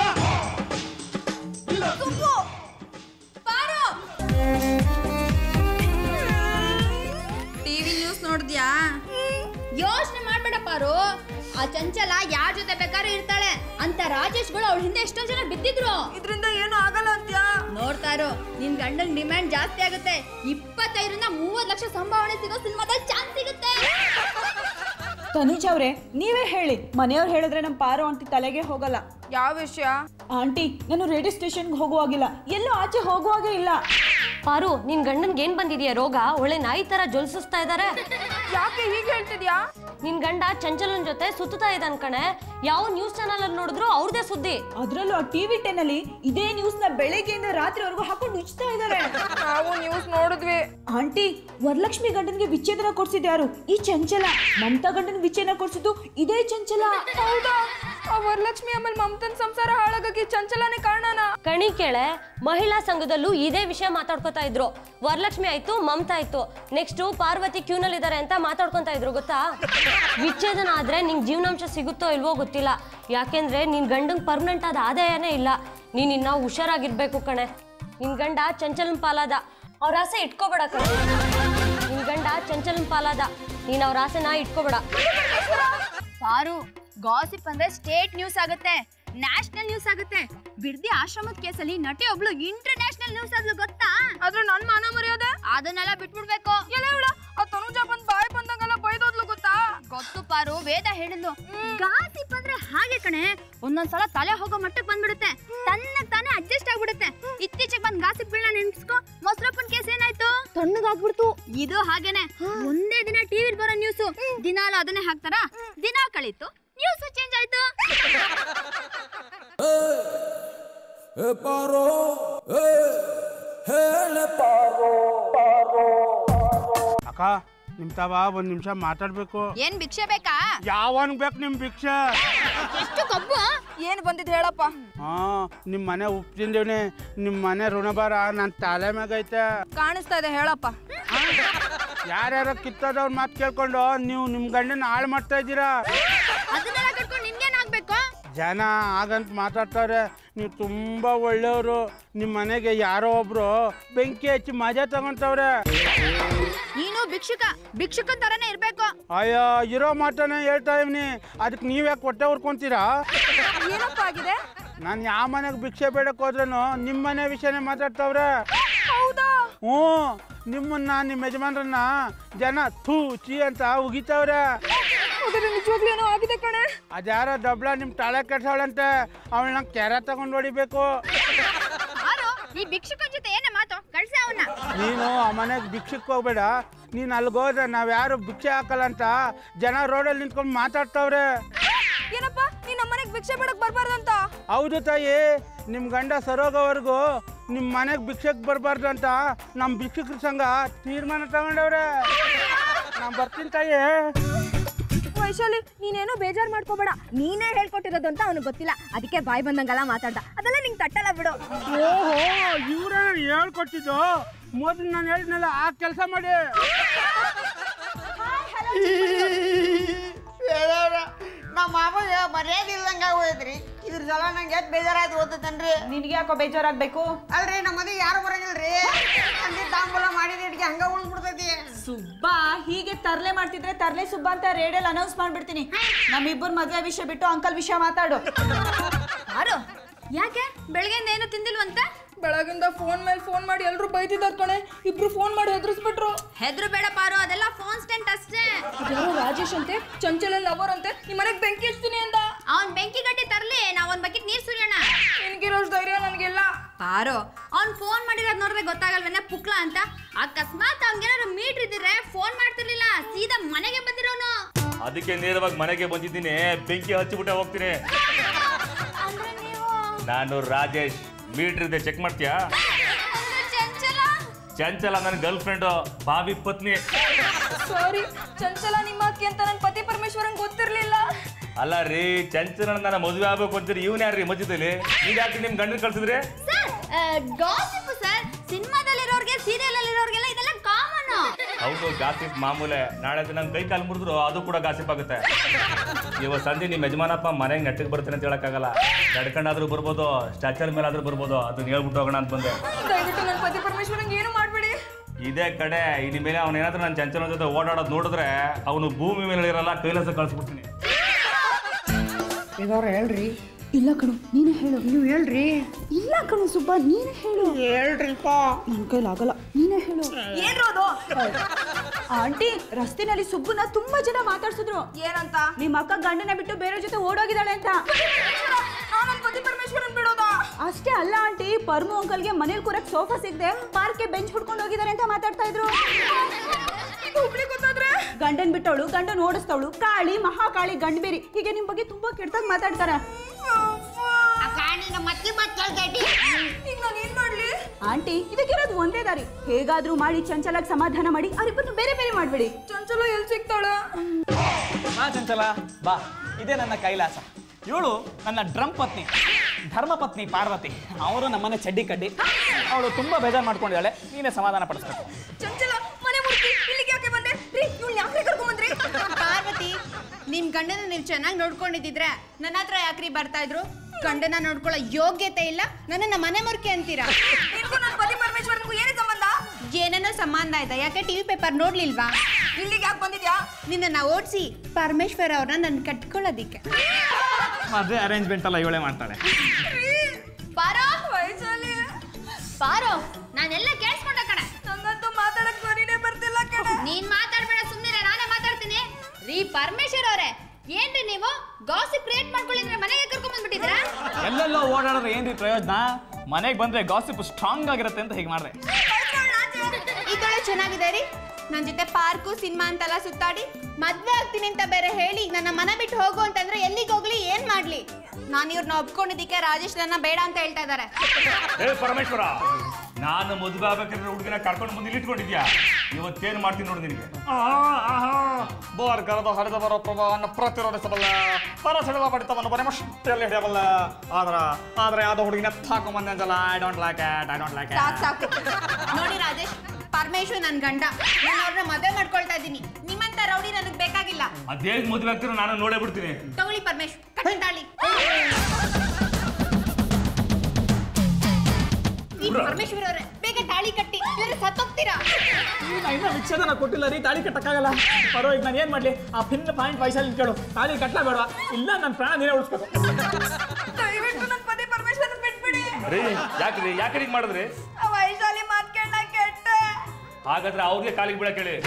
ಟಿವಿ ನ್ಯೂಸ್ ನೋಡಿದ್ಯಾ ಯೋಚನೆ ಮಾಡ್ಬೇಡ ಪಾರು ಆ ಚಂಚಲ ಯಾರ ಜೊತೆ ಬೇಕಾದ್ರೆ ಇರ್ತಾಳೆ ಅಂತ ರಾಜೇಶ್ಗಳು ಅವಳ ಹಿಂದೆ ಎಷ್ಟೋ ಜನ ಬಿದ್ದಿದ್ರು ಇದರಿಂದ ಏನು ಆಗಲ್ಲ ಅಂತ್ಯಾ ನೋಡ್ತಾ ಇರೋ ನಿನ್ ಗಂಡನ್ ಡಿಮ್ಯಾಂಡ್ ಜಾಸ್ತಿ ಆಗುತ್ತೆ ಇಪ್ಪತ್ತೈದರಿಂದ ಮೂವತ್ ಲಕ್ಷ ಸಂಭಾವನೆ ಸಿಗೋ ಸಿನಿಮಾದಲ್ಲಿ ಚಾನ್ಸ್ ಸಿಗುತ್ತೆ ತನುಜ್ ಅವ್ರೆ ನೀವೇ ಹೇಳಿ ಮನೆಯವ್ರು ಹೇಳಿದ್ರೆ ನಮ್ಮ ಪಾರು ಆಂಟಿ ತಲೆಗೆ ಹೋಗಲ್ಲ ಯಾವ ವಿಷಯ ಆಂಟಿ ನಾನು ರೇಡಿಯೋ ಸ್ಟೇಷನ್ಗೆ ಹೋಗುವಾಗಿಲ್ಲ ಎಲ್ಲೂ ಆಚೆ ಹೋಗುವಾಗೇ ಇಲ್ಲ ಪಾರು ನಿನ್ ಗಂಡನ್ಗೆ ಏನ್ ಬಂದಿದ್ಯಾ ರೋಗ ಒಳ್ಳೆ ನಾಯಿ ತರ ಜೊಲ್ಸಿಸ್ತಾ ಇದಾರೆ ಯಾಕೆ ಹೀಗೆ ಹೇಳ್ತಿದ್ಯಾ ನಿನ್ ಗಂಡ ಚಂಚಲನ್ ಜೊತೆ ಸುತ್ತಾ ಇದ್ದಾನ್ ಕಣೆ ಯಾವ ನ್ಯೂಸ್ ಚಾನಲ್ ಅಲ್ಲಿ ನೋಡಿದ್ರು ಅವ್ರದೇ ಸುದ್ದಿ ಅದ್ರಲ್ಲೂ ಆ ಟಿವಿ ಟೆನ್ ಅಲ್ಲಿ ಇದೇ ನ್ಯೂಸ್ ನ ಬೆಳಗ್ಗೆಯಿಂದ ರಾತ್ರಿವರೆಗೂ ಹಾಕೊಂಡು ಉಚ್ತಾ ಇದ್ದಾರೆ ನಾವು ನ್ಯೂಸ್ ನೋಡಿದ್ವಿ ಆಂಟಿ ವರಲಕ್ಷ್ಮಿ ಗಂಡನ್ಗೆ ವಿಚ್ಛೇದನ ಕೊಡ್ಸಿದ್ ಯಾರು ಈ ಚಂಚಲ ಮಮತಾ ಗಂಡನ್ ವಿಚ್ಛೇದನ ಕೊಡ್ಸಿದ್ದು ಇದೇ ಚಂಚಲ ಹೌದಾ ಆ ವರಲಕ್ಷ್ಮಿ ಆಮೇಲೆ ಮಮತನ್ ಸಂಸಾರ ಹಾಳಾಗಕ್ಕೆ ಚಂಚಲನೇ ಕಾರಣನಾ ಕಣಿ ಕೇಳೆ ಮಹಿಳಾ ಸಂಘದಲ್ಲೂ ಇದೇ ವಿಷಯ ಮಾತಾಡ್ಕೊತಾ ಇದ್ರು ವರಲಕ್ಷ್ಮಿ ಆಯ್ತು ಮಮತಾ ಆಯ್ತು ನೆಕ್ಸ್ಟ್ ಪಾರ್ವತಿ ಕ್ಯೂನಲ್ಲಿ ಇದಾರೆ ಅಂತ ಮಾತಾಡ್ಕೊಂತ ಇದ್ರು ಗೊತ್ತಾ ವಿಚ್ಛೇದನ ಆದ್ರೆ ನಿಂಗೆ ಜೀವನಾಂಶ ಸಿಗುತ್ತೋ ಇಲ್ವೋ ಗೊತ್ತಿಲ್ಲ ಯಾಕೆಂದ್ರೆ ನಿನ್ ಗಂಡಂಗ್ ಪರ್ಮನೆಂಟ್ ಆದ ಆದಾಯನೇ ಇಲ್ಲ ನೀನ್ ಇನ್ನ ಹುಷಾರಾಗಿರ್ಬೇಕು ಕಣೆ ನಿನ್ ಗಂಡ ಚಂಚಲನ್ ಪಾಲಾದ ಅವ್ರ ಆಸೆ ಇಟ್ಕೋಬೇಡ ಕಣೆ ನಿನ್ ಗಂಡ ಚಂಚಲನ್ ಪಾಲಾದ ನೀನ್ ಅವ್ರ ಆಸೆನ ಇಟ್ಕೋಬೇಡ ಪಾರು ಗಾಸಿಪ್ ಅಂದ್ರೆ ಸ್ಟೇಟ್ ನ್ಯೂಸ್ ಆಗುತ್ತೆ ನ್ಯಾಷನಲ್ ನ್ಯೂಸ್ ಆಗುತ್ತೆ ಬಿರ್ದಿ ಆಶ್ರಮದ ಕೇಸಲ್ಲಿ ನಟಿ ಒಬ್ಳು ಇಂಟರ್ನ್ಯಾಷನಲ್ ನ್ಯೂಸ್ ಆದ್ಲು ಗೊತ್ತಾ ಆದ್ರೆ ನನ್ ಮಾನ ಮರ್ಯಾದೆ ಅದನ್ನೆಲ್ಲ ಬಿಟ್ಬಿಡ್ಬೇಕು ಎಲ್ಲ ಹೇಳ ಆ ತನುಜ ಬಂದ್ ಬಾಯ್ ಬಂದಂಗೆಲ್ಲ ಬೈದೋದ್ಲು ಗೊತ್ತಾ ಗೊತ್ತು ಪಾರು ವೇದ ಹೇಳಿದ್ಲು ಗಾಸಿಪ್ ಅಂದ್ರೆ ಹಾಗೆ ಕಣೆ ಒಂದೊಂದ್ಸಲ ತಲೆ ಹೋಗೋ ಮಟ್ಟಕ್ಕೆ ಬಂದ್ಬಿಡುತ್ತೆ ತನ್ನ ತಾನೇ ಅಡ್ಜಸ್ಟ್ ಆಗ್ಬಿಡುತ್ತೆ ಇತ್ತೀಚೆಗೆ ಬಂದ್ ಗಾಸಿಪ್ಗಳನ್ನ ನೆನ್ಸ್ಕೊ ಮೊಸರಪ್ಪನ್ ಕೇಸ್ ಏನಾಯ್ತು ತಣ್ಣಗಾಗ್ಬಿಡ್ತು ಇದು ಹಾಗೇನೆ ಒಂದೇ ದಿನ ಟಿವಿ ಬರೋ ನ್ಯೂಸ್ ದಿನಾಲು ಅದನ್ನೇ ಹಾಕ್ತಾರ ದಿನ ಕಳೀತು ನ್ಯೂಸ್ ಚೇಂಜ್ ಆಯ್ತು ಅಕ್ಕ ನಿಮ್ ತಾವ ಒಂದ್ ನಿಮಿಷ ಮಾತಾಡ್ಬೇಕು ಏನ್ ಭಿಕ್ಷೆ ಬೇಕಾ ಯಾವನ್ ಬೇಕು ನಿಮ್ ಭಿಕ್ಷೆ ಎಷ್ಟು ಕಬ್ಬು ಏನ್ ಬಂದಿದ್ ಹೇಳಪ್ಪ ಹಾ ನಿಮ್ ಮನೆ ಉಪ್ಪು ತಿಂದೇವ್ನಿ ನಿಮ್ ಮನೆ ಋಣಭಾರ ನನ್ ತಲೆ ಮ್ಯಾಗೈತೆ ಕಾಣಿಸ್ತಾ ಇದೆ ಹೇಳಪ್ಪ ಯಾರ್ಯಾರ ಕಿತ್ತದವ್ರ ಮಾತು ಕೇಳ್ಕೊಂಡು ನೀವು ನಿಮ್ ಗಂಡನ ಹಾಳು ಮಾಡ್ತಾ ಇದ್ದೀರಾ ಅದನ್ನೆಲ್ಲ ಕಟ್ಕೊಂಡು ನಿನ್ಗೇನಾಗ್ಬೇಕು ಜನ ಆಗಂತ ಮಾತಾಡ್ತಾರೆ ನೀವು ತುಂಬಾ ಒಳ್ಳೆಯವರು ನಿಮ್ಮ ಮನೆಗೆ ಯಾರೋ ಒಬ್ರು ಬೆಂಕಿ ಹಚ್ಚಿ ಮಜಾ ತಗೊಂತವ್ರೆ ನೀನು ಭಿಕ್ಷುಕ ಭಿಕ್ಷುಕನ್ ತರನೇ ಇರ್ಬೇಕು ಅಯ್ಯೋ ಇರೋ ಮಾತನ್ನ ಹೇಳ್ತಾ ಇವ್ನಿ ಅದಕ್ಕೆ ನೀವ್ಯಾಕೆ ಹೊಟ್ಟೆ ಹುರ್ಕೊಂತೀರಾ ಏನಪ್ಪ ಆಗಿದೆ ನಾನು ಯಾವ ಮನೆಗೆ ಭಿಕ್ಷೆ ಬೇಡಕ್ಕೆ ಹೋದ್ರೂ ನಿಮ್ಮ ಮನೆ ವಿಷಯನೇ ಮಾತಾಡ್ತವ್ರೆ ಹೌದಾ ಹ್ಞೂ ನಿಮ್ಮನ್ನ ನಿಮ್ಮ ಯಜಮಾನ್ರನ್ನ ಜನ ಥೂ ಚಿ ಅಂತ ಉಗಿತವ್ರೆ ಅದ್ರ ನಿಜವಾಗ್ಲೂ ಏನೋ ಆಗಿದೆ ಕಣೆ ಅದ್ಯಾರೋ ಡಬ್ಳ ನಿಮ್ಮ ತಲೆ ಕೆಡ್ಸವಳಂತೆ ಅವಳನ್ನ ಕೆರೆ ತಗೊಂಡು ಹೊಡಿಬೇಕು ಯಾರು ಈ ಭಿಕ್ಷುಕನ್ ಜೊತೆ ಏನೇ ಮಾತು ಕಳ್ಸಿ ಅವನ್ನ ನೀನು ಆ ಮನೆಗೆ ಭಿಕ್ಷಕ್ಕೆ ಹೋಗ್ಬೇಡ ನೀನು ಅಲ್ಲಿಗೋದ್ರೆ ನಾವು ಯಾರು ಭಿಕ್ಷೆ ಹಾಕಲ್ಲ ಅಂತ ಜನ ರೋಡಲ್ಲಿ ನಿಂತ್ಕೊಂಡು ಮಾತಾಡ್ತವ್ರೆ ಏನಪ್ಪ ನೀನ್ ನಮ್ಮನೆಗ್ ಭಿಕ್ಷೆ ಬಿಡಕ್ ಬರ್ಬಾರ್ದಂತ ಹೌದು ತಾಯಿ ನಿಮ್ಮ ಗಂಡ ಸರೋಗವರೆಗೂ ನಿಮ್ಮ ಮನೆಗೆ ಭಿಕ್ಷಕ್ಕೆ ಬರಬಾರ್ದು ಅಂತ ನಮ್ಮ ಭಿಕ್ಷುಕರ ಸಂಘ ತೀರ್ಮಾನ ತಗೊಂಡವ್ರೆ ನಾನು ಬರ್ತೀನಿ ತಾಯಿ ವೈಶಾಲಿ ನೀನೇನೋ ಬೇಜಾರ್ ಮಾಡ್ಕೋಬೇಡ ನೀನೇ ಹೇಳ್ಕೊಟ್ಟಿರೋದು ಅಂತ ಅವನಿಗೆ ಗೊತ್ತಿಲ್ಲ ಅದಕ್ಕೆ ಬಾಯ್ ಬಂದಂಗೆಲ್ಲ ಮಾತಾಡ್ದ ಅದೆಲ್ಲ ನಿಂಗೆ ತಟ್ಟಲ್ಲ ಬಿಡು ಓಹೋ ಇವ್ರೇ ಹೇಳ್ಕೊಟ್ಟಿದ್ದು ಮೊದಲು ನಾನು ಹೇಳಿದ್ನಲ್ಲ ಆ ಕೆಲಸ ಮಾಡಿ ನಮ್ಮ ಮಾಮಗೆ ಮರ್ಯಾದೆ ಇಲ್ದಂಗ ಹೋಯ್ತ್ರಿ ಇದ್ರ ಸಲ ನಂಗೆ ಎಷ್ಟು ಬೇಜಾರಾಯ್ತು ಓದ್ತೇನ್ರಿ ನಿನ್ಗೆ ಯಾಕೋ ಬೇಜಾರಾಗ್ಬೇಕು ಅಲ್ರಿ ನಮ್ಮ ಮದುವೆ ಯಾರು ಬರಂಗಿಲ್ರಿ ತಂದೆ ತಾಂಬೂಲ ಮಾಡಿದ ಇಟ್ಗೆ ಹಂಗ ಉಳ್ಬಿಡ್ತೈತಿ ಸುಬ್ಬ ಹೀಗೆ ತರ್ಲೆ ಮಾಡ್ತಿದ್ರೆ ತರ್ಲೆ ಸುಬ್ಬ ಅಂತ ರೇಡಿಯೋಲ್ ಅನೌನ್ಸ್ ಮಾಡ್ಬಿಡ್ತೀನಿ ನಮ್ಮಿಬ್ಬರ ಮದ್ವೆ ವಿಷಯ ಬಿಟ್ಟು ಅಂಕಲ್ ವಿಷಯ ಮಾತಾಡು ಯಾರು ಯಾಕೆ ಬೆಳಗ್ಗೆಯಿಂದ ಏನು ತಿಂದಿಲ್ವಂತೆ ಬೆಳಗಿಂದ ಫೋನ್ ಮೇಲೆ ಫೋನ್ ಮಾಡಿ ಎಲ್ರು ಬೈತಿದ್ದಾರೆ ಕಣೆ ಇಬ್ರು ಫೋನ್ ಮಾಡಿ ಹೆದರ್ಸ್ಬಿಟ್ರು ಹೆದ್ರು ಬೇಡ ಪಾರು ಅದೆಲ್ಲ ಫೋನ್ ಸ್ಟೆಂಟ್ ಅಷ್ಟೇ ಅದ್ಯಾರೋ ರಾಜೇಶ್ ಅಂತೆ ಚಂಚಲ ಲವರ್ ಅಂತೆ ನಿಮ್ಮ ಮನೆಗೆ ಬೆಂಕಿ ಹಚ್ತೀನಿ ಅಂದ ಅವ್ನ್ ಬೆಂಕಿ ಗಟ್ಟಿ ತರ್ಲಿ ನಾವ್ ಒಂದ್ ಬಕೆಟ್ ನೀರ್ ಸುರಿಯೋಣ ನಿನ್ಗಿರೋಷ್ಟು ಧೈರ್ಯ ನನಗೆಲ್ಲ ಪಾರು ಅವ್ನ್ ಫೋನ್ ಮಾಡಿರೋದ್ ನೋಡಿದ್ರೆ ಗೊತ್ತಾಗಲ್ವೇನೆ ಪುಕ್ಲ ಅಂತ ಅಕಸ್ಮಾತ್ ಅವ್ನ್ಗೇನಾದ್ರು ಮೀಟರ್ ಇದ್ದಿದ್ರೆ ಫೋನ್ ಮಾಡ್ತಿರ್ಲಿಲ್ಲ ಸೀದಾ ಮನೆಗೆ ಬಂದಿರೋನು ಅದಕ್ಕೆ ನೇರವಾಗಿ ಮನೆಗೆ ಬಂದಿದ್ದೀನಿ ಬೆಂಕಿ ಹಚ್ಚಿಬಿಟ್ಟೆ ಹೋಗ್ತೀನಿ ಅಂದ್ರೆ ನೀವು ನಾನು ರಾಜೇಶ್ ಮೀಟರ್ ಇದೆ ಚೆಕ್ ಮಾಡ್ತೀಯಾ ಅಂದ್ರೆ ಚಂಚಲ ಚಂಚಲ ನನ್ನ ಗರ್ಲ್ ಫ್ರೆಂಡು ಬಾವಿ ಪತ್ನಿ ಸಾರಿ ಚಂಚಲ ನಿಮ್ಮ ಅಕ್ಕಿ ಅಂತ ನನ್ನ ಪತಿ ಪರಮೇಶ್ವರನ್ ಗೊತ್ತಿರ್ಲಿಲ್ಲ ಅಲ್ಲ ರೀ ಚಂಚಲ ನನ್ನ ಮದುವೆ ಆಗ್ಬೇಕು ಅಂತೀರಿ ಇವನ್ ಯಾರ್ರಿ ಮಧ್ಯದಲ್ಲಿ ಈಗ ಯಾಕೆ ನಿಮ್ ಗಂಡನ ಕಳ್ಸಿದ್ರಿ ಸರ್ ಗಾಸಿಪ್ ಸರ್ ಸಿನಿಮಾದಲ್ಲಿರೋರ್ಗೆ ಸೀರಿಯಲ್ ಅಲ್ಲಿರೋರ್ಗೆಲ್ಲ ಇದೆಲ್ಲ ಕಾಮನ್ ಹೌದು ಗಾಸಿಪ್ ಮಾಮೂಲೆ ನಾಳೆ ದಿನ ನನ್ನ ಕೈ ಕಾಲು ಮುರಿದ್ರು ಅದು ಕೂಡ ಗಾಸಿಪ್ ಆಗುತ್ತೆ ಇವತ್ತು ಸಂಜೆ ನಿಮ್ಮ ಯಜಮಾನಪ್ಪ ಮನೆಗೆ ನೆಟ್ಟಿಗೆ ಬರ್ತೀನಿ ಅಂತ ಹೇಳಕ್ಕಾಗಲ್ಲ ನಡ್ಕೊಂಡಾದ್ರೂ ಬರ್ಬೋದು ಸ್ಟ್ಯಾಚರ್ ಮೇಲಾದ್ರೂ ಬರ್ಬೋದು ಅದನ್ನ ಹೇಳ್ಬಿಟ್ಟು ಹೋಗೋಣ ಅಂತ ಬಂದೆ ದಯವಿಟ್ಟು ನನ್ನ ಪತಿ ಪರಮೇಶ್ವರಂಗೆ ಏನು ಮಾಡಬೇಡಿ ಇದೇ ಕಡೆ ಇನ್ನು ಮೇಲೆ ಅವನ ಏನಾದ್ರೂ ನನ್ನ ಚಂಚಲ ಜೊತೆ ಓಡಾಡೋದು ನೋಡಿದ್ರೆ ಅವನು ಭೂಮಿ ಮೇಲೆ ಇರಲ್ಲ ಕೈಲಾಸ ಕಳಿಸ್ಬಿಡ್ತೀನಿ ಇದವ್ರು ಹೇಳ್ರಿ ಇಲ್ಲ ಕಣು ನೀನೇ ಹೇಳು ನೀವು ಹೇಳ್ರಿ ಇಲ್ಲ ಕಣು ಸುಬ್ಬ ನೀನೇ ಹೇಳು ಹೇಳ್ರಿಪ್ಪ ನನ್ನ ಕೈಲಾಗಲ್ಲ ನೀನೇ ಹೇಳು ಏನ್ರು ಅದು ಆಂಟಿ ರಸ್ತೆನಲ್ಲಿ ಸುಬ್ಬುನ ತುಂಬಾ ಜನ ಮಾತಾಡ್ಸಿದ್ರು ಏನಂತ ನಿಮ್ಮ ಅಕ್ಕ ಗಂಡನ ಬಿಟ್ಟು ಬೇರೆ ಜೊತೆ ಓಡೋಗಿದ್ದಾಳೆ ಅಂತ ನಾನು ನನ್ನ ಪತಿ ಪರಮೇಶ್ವರನ್ ಬಿಡೋದಾ ಅಷ್ಟೇ ಅಲ್ಲ ಆಂಟಿ ಪರ್ಮು ಅಂಕಲ್ಗೆ ಮನೇಲಿ ಕೂರಕ್ ಸೋಫಾ ಸಿಗದೆ ಪಾರ್ಕ್ಗೆ ಬೆಂಚ್ ಹುಡ್ಕೊಂಡು ಹೋಗಿದ್ದಾರೆ ಅಂತ ಮಾತಾಡ್ತಾ ಇದ್ರು ಹುಬ್ಳಿ ಗೊತ್ತಾದ್ರೆ ಗಂಡನ್ ಬಿಟ್ಟವಳು ಗಂಡನ್ ಓಡಿಸ್ತವಳು ಕಾಳಿ ಮಹಾಕಾಳಿ ಗಂಡ್ಬೇರಿ ಹೀಗೆ ನಿಮ್ ಬಗ್ಗೆ ತುಂಬಾ ಕೆಟ್ಟದಾಗ ಮಾತಾಡ್ತಾರೆ ಆ ಕಾಣಿನ ಮತ್ತೆ ಮತ್ತೆ ಕೇಳ್ತಾ ಇಟ್ಟಿ ಈಗ ನಾನು ಏನ್ ಮಾಡ್ಲಿ ಆಂಟಿ ಇದಕ್ಕಿರೋದು ಒಂದೇ ದಾರಿ ಹೇಗಾದ್ರೂ ಮಾಡಿ ಚಂಚಲಾಗಿ ಸಮಾಧಾನ ಮಾಡಿ ಅವ್ರಿಬ್ಬರನ್ನು ಬೇರೆ ಬೇರೆ ಮಾಡ್ಬೇಡಿ ಚಂಚಲ ಎಲ್ಲಿ ಸಿಗ್ತಾಳ ಬಾ ಚಂಚಲ ಬಾ ಇದೇ ನನ್ನ ಕೈಲಾಸ ಇವಳು ನನ್ನ ಡ್ರಮ್ ಪತ್ನಿ ಧರ್ಮ ಪತ್ನಿ ಪಾರ್ವತಿ ಅವರು ನಮ್ಮನೆ ಚಡ್ಡಿ ಕಡ್ಡಿ ಅವಳು ತುಂಬಾ ಬೇಜಾರು ಮಾಡ್ಕೊಂಡಿದ್ದಾಳೆ ನೀನೇ ಸಮಾಧಾನ ಪಡಿಸ್ಬೇಕು ಚಂಚಲ ಮನೆ ಮುಟ್ಟಿ ಇಲ್ಲಿಗೆ ಯಾಕೆ ಬಂದೆ ರೀ ಇವ್ಳು ಯಾಕೆ ಕರ್ಕೊಂಡ್ ಬಂದ್ರಿ ಪಾರ್ವತಿ ನಿಮ್ ಗಂಡನ ನೀವು ಚೆನ್ನಾಗಿ ನೋಡ್ಕೊಂಡಿದ್ದಿದ್ರೆ ನನ್ನ ಹತ್ರ ಯಾಕ್ರಿ ಬರ್ತಾ ಇದ್ರು ಗಂಡನ ನೋಡ್ಕೊಳ್ಳೋ ಯೋಗ್ಯತೆ ಇಲ್ಲ ನನ್ನನ್ನ ಮನೆ ಮರ್ಕೆ ಅಂತೀರಾ ನಿನ್ಗೂ ನನ್ನ ಪತಿ ಪರಮೇಶ್ವರನ್ಗೂ ಏನೇ ಸಂಬಂಧ ಏನೇನೋ ಸಂಬಂಧ ಇದೆ ಯಾಕೆ ಟಿವಿ ಪೇಪರ್ ನೋಡ್ಲಿಲ್ವಾ ಇಲ್ಲಿಗೆ ಯಾಕೆ ಬಂದಿದ್ಯಾ ನಿನ್ನ ಓಡಿಸಿ ಪರಮೇಶ್ವರ್ ಅವ್ರನ್ನ ನನ್ ಕಟ್ಕೊಳ್ಳೋದಿಕ್ಕೆ ಮದುವೆ ಅರೇಂಜ್ಮೆಂಟ್ ಎಲ್ಲ ಇವಳೇ ಮಾಡ್ತಾಳೆ ಪಾರೋ ವಯಸ್ಸಲ್ಲಿ ಪಾರೋ ನಾನೆಲ್ಲ ಕೇಳಿಸ್ಕೊಂಡ ಕಣೆ ನಂಗಂತೂ ಮಾತಾಡಕ್ ಬರೀನೇ ಬರ್ತಿಲ್ಲ ಕಣೆ ನೀನ್ ಮಾತಾಡ್ಬೇಡ ಸುಮ್ಮನೆ ನಾನೇ ಮಾತಾಡ್ತೀನಿ ರೀ ಪರಮೇಶ್ವರ್ ಅವರೇ ಏನ್ರಿ ನೀವು ಗಾಸಿಪ್ ಕ್ರಿಯೇಟ್ ಮಾಡ್ಕೊಳ್ಳಿದ್ರೆ ಮನೆಗೆ ಕರ್ಕೊಂಡ್ ಬಂದ್ಬಿಟ್ಟಿದ್ದೀರಾ ಎಲ್ಲೆಲ್ಲೋ ಓಡಾಡಿದ್ರೆ ಏನ್ರಿ ಪ್ರಯೋಜನ ಮನೆಗೆ ಬಂದ್ರೆ ಗಾಸಿಪ್ ಸ್ಟ್ರಾಂಗ್ ಆಗಿರುತ್ತೆ ಅಂತ ಹೀಗೆ ಮಾಡ್ದೆ ಇದೊಳೆ ಚೆನ್ನಾಗಿದೆ ರೀ ನನ್ನ ಜೊತೆ ಪಾರ್ಕು ಸಿನಿಮಾ ಅಂತೆಲ್ಲ ಸುತ್ತಾಡಿ ಮದ್ವೆ ಆಗ್ತೀನಿ ಅಂತ ಬೇರೆ ಹೇಳಿ ನನ್ನ ಮನೆ ಬಿಟ್ಟು ಹೋಗು ಅಂತಂದ್ರೆ ಎಲ್ಲಿಗೆ ಹೋಗ್ಲಿ ಏನ್ ಮಾಡ್ಲಿ ನಾನು ಇವ್ರನ್ನ ಒಪ್ಕೊಂಡಿದ್ದಕ್ಕೆ ರಾಜೇಶ್ ನನ್ನ ಬೇಡ ಅಂತ ಹೇಳ್ತಾ ಇದ್ದಾರೆ ಏ ಪರಮೇಶ್ವರ ನಾನು ಮದುವೆ ಆಗ್ಬೇಕಾದ್ರೆ ಹುಡುಗಿನ ಕರ್ಕೊಂಡು ಮುಂದೆ ಇಟ್ಕೊಂಡಿದ್ಯಾ ಇವತ್ತೇನು ಮಾಡ್ತೀನಿ ನೋಡು ನಿನಗೆ ಬೋರ್ ಕರೆದ ಹರಿದ ಬರೋ ಪ್ರಭಾವವನ್ನು ಪ್ರತಿರೋಧಿಸಬಲ್ಲ ಪರ ಸೆಳೆದ ಬಡಿತವನ್ನು ಬರೀ ಮಷ್ಟಲ್ಲಿ ಹಿಡಿಯಬಲ್ಲ ಆದ್ರ ಆದ್ರೆ ಯಾವ್ದೋ ಹುಡುಗಿನ ಹಾಕೊಂಬಂದೆ ಅಂಜಲ್ಲ I don't like it I don't like ಸಾಕು ಸಾಕು ನೋಡಿ ರಾಜೇಶ್ ಪರಮೇಶ್ವರ್ ನನ್ ಗಂಡ ನಾನು ಅವ್ರನ್ನ ಮದುವೆ ಮಾಡ್ಕೊಳ್ತಾ ಇದ್ದೀನಿ ನಿಮ್ಮಂತ ರೌಡಿ ನನಗ್ ಬೇಕಾಗಿಲ್ಲ ಅದೇಗ್ ಮದುವೆ ಆಗ್ತಿರೋ ನಾನು ನೋಡೇ ಬಿಡ್ತೀನಿ ತಗೊಳ್ಳಿ ಪರಮೇಶ್ವರ್ ಕಟ್ಟಾಳಿ ಪರಮೇಶ್ವರ್ ಅವರೇ ಬೇಗ ತಾಳಿ ಕಟ್ಟಿ ಇವ್ರು ಸತ್ತೋಗ್ತೀರಾ ಇನ್ನ ವಿಚ್ಛೇದನ ಕೊಟ್ಟಿಲ್ಲ ರೀ ತಾಳಿ ಕಟ್ಟಕ್ಕಾಗಲ್ಲ ಪರೋ ಈಗ ನಾನು ಏನ್ ಮಾಡ್ಲಿ ಆ ಪಿನ್ ಪಾಯಿಂಟ್ ವಯಸ್ಸಲ್ಲಿ ಕೇಳು ತಾಳಿ ಕಟ್ಲ ಬೇಡ ಇಲ್ಲ ನನ್ನ ಪ್ರಾಣ ನೀನೇ ಉಳಿಸ್ಬೇಕು ದಯವಿಟ್ಟು ನನ್ನ ಪತಿ ಪರಮೇಶ್ವರನ್ ಬಿಟ್ಬಿಡಿ ರೀ ಯಾಕ್ರಿ ಯಾಕೆ ಹೀಗೆ ಮಾಡಿದ್ರಿ ಆ ವಯಸ್ಸಲ್ಲಿ ಮಾತ್ ಕೇಳ ಕೆಟ್ಟೆ ಹಾಗಾದ್ರೆ ಅವ್ರಿಗೆ ಕಾಲಿಗೆ ಬೀಳಕ್ ಹೇಳಿ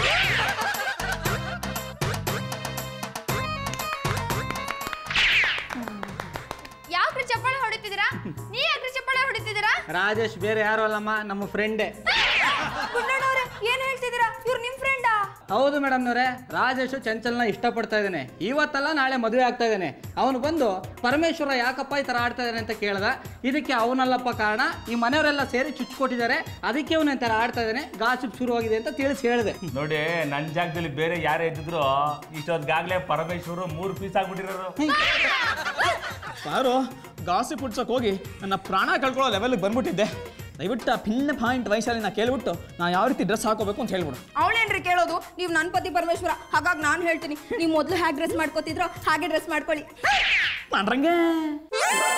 ಯಾಕ್ರಿ ಚಪ್ಪಾಳೆ ಹೊಡಿತಿದ್ದೀರಾ ನೀ ಯಾಕ್ರಿ ಚಪ್ಪಾಳೆ ಹೊಡಿತಿದ್ದೀರಾ ರಾಜೇಶ್ ಬೇರೆ ಯಾರು ಅಲ್ಲಮ್ಮ ನಮ್ಮ ಫ್ರೆಂಡೇ ಗುಂಡಣ್ಣವ್ರೆ ಏನ್ ಹೇಳ್ತಿದ್ದೀರಾ ಇವ್ರು ನಿಮ್ ಫ್ರೆಂಡಾ ಹೌದು ಮೇಡಮ್ನವ್ರೆ ರಾಜೇಶು ಚಂಚಲ್ನ ಇಷ್ಟಪಡ್ತಾ ಇದ್ದಾನೆ ಇವತ್ತಲ್ಲ ನಾಳೆ ಮದುವೆ ಆಗ್ತಾ ಇದ್ದಾನೆ ಅವನು ಬಂದು ಪರಮೇಶ್ವರ ಯಾಕಪ್ಪ ಈ ಥರ ಆಡ್ತಾ ಇದ್ದಾನೆ ಅಂತ ಕೇಳ್ದ ಇದಕ್ಕೆ ಅವನಲ್ಲಪ್ಪ ಕಾರಣ ಈ ಮನೆಯವರೆಲ್ಲ ಸೇರಿ ಚುಚ್ಕೊಟ್ಟಿದ್ದಾರೆ ಅದಕ್ಕೆ ಅವನು ಈ ಥರ ಆಡ್ತಾ ಇದ್ದಾನೆ ಗಾಸಿಪ್ ಶುರುವಾಗಿದೆ ಅಂತ ತಿಳಿಸಿ ಹೇಳಿದೆ ನೋಡಿ ನನ್ನ ಜಾಗದಲ್ಲಿ ಬೇರೆ ಯಾರೇ ಇದ್ದಿದ್ರು ಇಷ್ಟೊತ್ತಿಗಾಗ್ಲೇ ಪರಮೇಶ್ವರು ಮೂರು ಪೀಸ್ ಆಗ್ಬಿಟ್ಟಿರೋರು ಯಾರು ಗಾಸಿ ಪುಡ್ಸಕ್ ಹೋಗಿ ನನ್ನ ಪ್ರಾಣ ಕಳ್ಕೊಳ್ಳೋ ಲೆವೆಲ್ಗೆ ಬಂದ್ಬಿಟ್ಟಿದ್ದೆ ದಯವಿಟ್ಟು ಆ ಪಿನ್ ಪಾಯಿಂಟ್ ವಯಸ್ಸಲ್ಲಿ ನಾ ಕೇಳ್ಬಿಟ್ಟು ನಾ ಯಾವ ರೀತಿ ಡ್ರೆಸ್ ಹಾಕೋಬೇಕು ಅಂತ ಹೇಳ್ಬಿಡು ಅವಳೇನ್ರಿ ಕೇಳೋದು ನೀವು ನನ್ನ ಪತಿ ಪರಮೇಶ್ವರ ಹಾಗಾಗಿ ನಾನು ಹೇಳ್ತೀನಿ ನೀವು ಮೊದಲು ಹೇಗೆ ಡ್ರೆಸ್ ಮಾಡ್ಕೋತಿದ್ರೋ ಹಾಗೆ ಡ್ರೆಸ್ ಮಾಡ್ಕೊಳ್ಳಿ ಮಾಡ್ರಂಗೆ